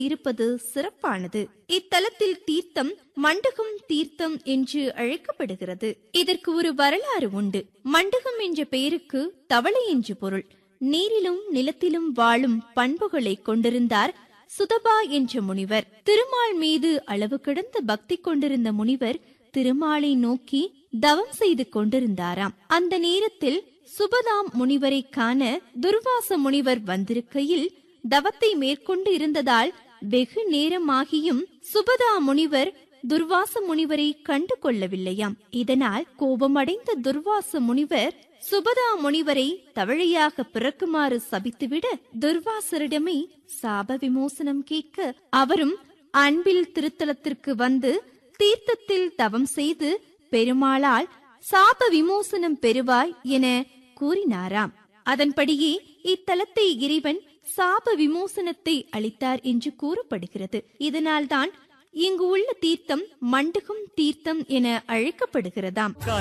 இருப்பது சிறப்பானது இத்தலத்தில் தீர்த்தம் மண்டகம் தீர்த்தம் என்று அழைக்கப்படுகிறது இதற்கு ஒரு வரலாறு உண்டு மண்டகம் என்ற பெயருக்கு தவளை என்று பொருள் நீரிலும் நிலத்திலும் வாழும் பண்புகளை கொண்டிருந்தார் சுதபா என்ற முனிவர் திருமால் மீது அளவு கடந்த பக்தி கொண்டிருந்த முனிவர் திருமாலை நோக்கி தவம் செய்து கொண்டிருந்தாராம் அந்த நேரத்தில் சுபதாம் முனிவரை காண துர்வாச முனிவர் வந்திருக்கையில் தவத்தை மேற்கொண்டு இருந்ததால் வெகு நேரமாகியும் சுபதா முனிவர் துர்வாச முனிவரை கண்டு கொள்ளவில்லையாம் இதனால் கோபமடைந்த துர்வாச முனிவர் சுபதா முனிவரை தவழையாக பிறக்குமாறு சபித்துவிட துர்வாசரிடமே சாப விமோசனம் கேட்க அவரும் அன்பில் திருத்தலத்திற்கு வந்து தீர்த்தத்தில் தவம் செய்து பெருமாளால் சாப விமோசனம் பெறுவாய் என கூறினாராம் அதன்படியே இத்தலத்தை இறைவன் சாப விமோசனத்தை அளித்தார் என்று கூறப்படுகிறது இதனால்தான் இங்கு உள்ள தீர்த்தம் மண்டகம் தீர்த்தம் என அழைக்கப்படுகிறதாம்